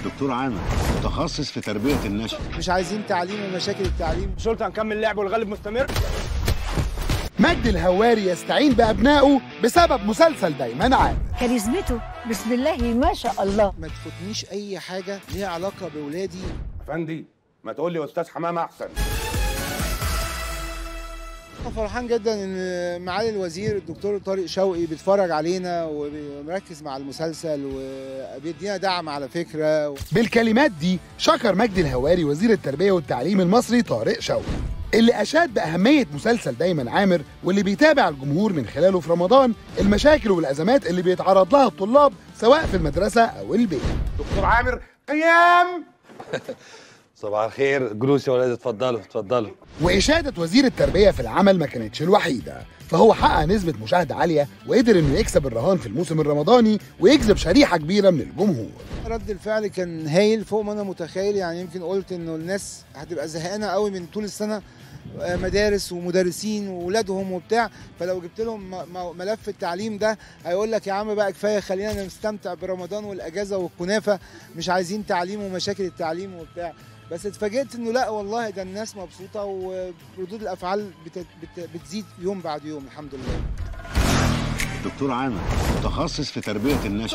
دكتور عامر متخصص في تربية النشء مش عايزين تعليم ومشاكل التعليم شرطة هنكمل لعب والغالب مستمر مجدي الهواري يستعين بأبنائه بسبب مسلسل دايما عام كاريزمته بسم الله ما شاء الله ما تفوتنيش اي حاجه ليها علاقه باولادي افندي ما تقول لي استاذ حمام احسن أنا فرحان جدا ان معالي الوزير الدكتور طارق شوقي بيتفرج علينا ومركز مع المسلسل وبيدينا دعم على فكره بالكلمات دي شكر مجدي الهواري وزير التربية والتعليم المصري طارق شوقي اللي أشاد بأهمية مسلسل دايما عامر واللي بيتابع الجمهور من خلاله في رمضان المشاكل والأزمات اللي بيتعرض لها الطلاب سواء في المدرسة أو البيت دكتور عامر قيام صباح الخير جلوس يا ولاد اتفضلوا اتفضلوا وإشادة وزير التربية في العمل ما كانتش الوحيدة فهو حقق نسبة مشاهدة عالية وقدر إنه يكسب الرهان في الموسم الرمضاني ويجذب شريحة كبيرة من الجمهور رد الفعل كان هايل فوق ما انا متخيل يعني يمكن قلت انه الناس هتبقى زهقانه قوي من طول السنه آه، مدارس ومدرسين واولادهم وبتاع فلو جبت لهم م- م- ملف التعليم ده هيقول لك يا عم بقى كفايه خلينا نستمتع برمضان والاجازه والكنافه مش عايزين تعليم ومشاكل التعليم وبتاع بس اتفاجئت انه لا والله ده الناس مبسوطه وردود الافعال بت- بت- بتزيد يوم بعد يوم الحمد لله دكتور عامر متخصص في تربية النشء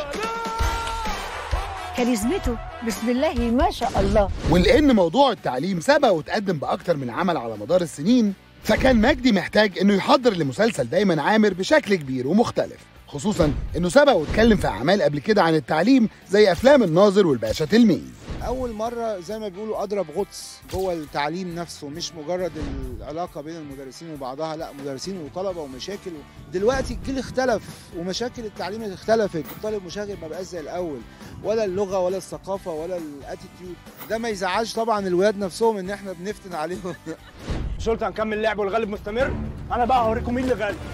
كاريزمته بسم الله ما شاء الله ولأن موضوع التعليم سبق وتقدم بأكتر من عمل على مدار السنين فكان مجدي محتاج إنه يحضر لمسلسل دايما عامر بشكل كبير ومختلف خصوصا إنه سبق واتكلم في أعمال قبل كده عن التعليم زي أفلام الناظر والباشا تلميذ اول مره زي ما بيقولوا اضرب غطس جوه التعليم نفسه مش مجرد العلاقه بين المدرسين وبعضها لا مدرسين وطلبه ومشاكل دلوقتي الجيل اختلف ومشاكل التعليم اختلفت الطالب مشاغب ما بقاش زي الاول ولا اللغه ولا الثقافه ولا الاتيتيود ده ما يزعلش طبعا الولاد نفسهم ان احنا بنفتن عليهم شرطة هنكمل لعب والغالب مستمر انا بقى هوريكم مين اللي غالب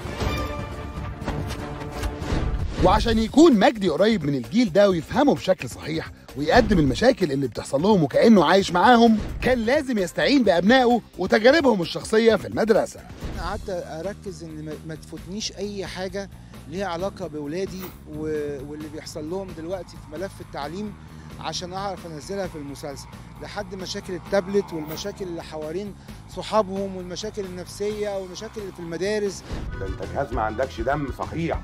وعشان يكون مجدي قريب من الجيل ده ويفهمه بشكل صحيح ويقدم المشاكل اللي بتحصل لهم وكأنه عايش معاهم كان لازم يستعين بأبنائه وتجاربهم الشخصية في المدرسة انا قعدت اركز ان ما- ما تفوتنيش اي حاجه ليها علاقه باولادي و- واللي بيحصل لهم دلوقتي في ملف التعليم عشان اعرف انزلها في المسلسل لحد مشاكل التابلت والمشاكل اللي حوالين صحابهم والمشاكل النفسيه والمشاكل اللي في المدارس ده انت جهاز ما عندكش دم صحيح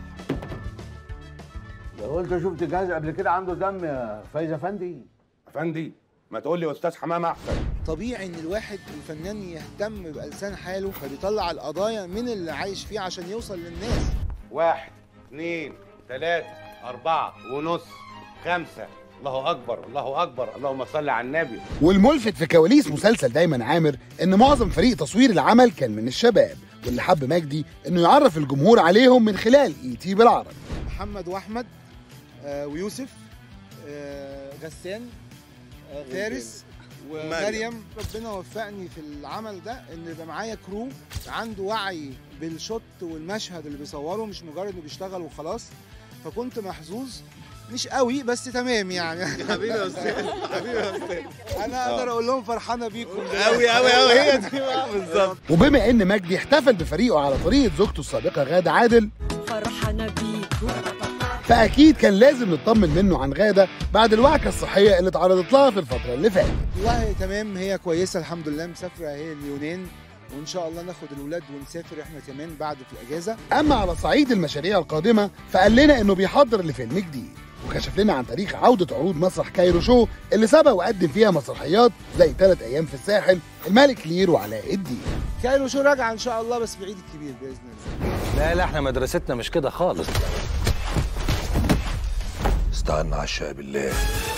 لو انت شفت جهاز قبل كده عنده دم يا فايز افندي افندي ما تقول لي استاذ حمام احسن طبيعي ان الواحد الفنان يهتم بلسان حاله فبيطلع القضايا من اللي عايش فيه عشان يوصل للناس واحد اثنين ثلاثة أربعة ونص خمسة الله أكبر الله أكبر اللهم صل على النبي والملفت في كواليس مسلسل دايما عامر ان معظم فريق تصوير العمل كان من الشباب واللي حب مجدي انه يعرف الجمهور عليهم من خلال اي تي بالعربي محمد واحمد آه، ويوسف آه، غسان آه، فارس ومريم ربنا وفقني في العمل ده ان يبقى معايا كرو عنده وعي بالشوت والمشهد اللي بيصوره مش مجرد انه بيشتغل وخلاص فكنت محظوظ مش قوي بس تمام يعني حبيبي يا استاذ حبيبي يا استاذ انا اقدر اقول لهم فرحانه بيكم قوي قوي قوي هي دي بالظبط وبما ان مجدي احتفل بفريقه على طريقه زوجته السابقه غاده عادل فرحانة بيكم فاكيد كان لازم نطمن منه عن غاده بعد الوعكه الصحيه اللي اتعرضت لها في الفتره اللي فاتت والله تمام هي كويسه الحمد لله مسافره هي اليونان وان شاء الله ناخد الولاد ونسافر احنا كمان بعد في الاجازه اما على صعيد المشاريع القادمه فقال لنا انه بيحضر لفيلم جديد وكشف لنا عن تاريخ عودة عروض مسرح كايرو شو اللي سبق وقدم فيها مسرحيات زي ثلاث أيام في الساحل الملك لير وعلاء الدين كايرو شو راجعه ان شاء الله بس بعيد الكبير باذن الله لا لا احنا مدرستنا مش كده خالص استعنا عشاء بالله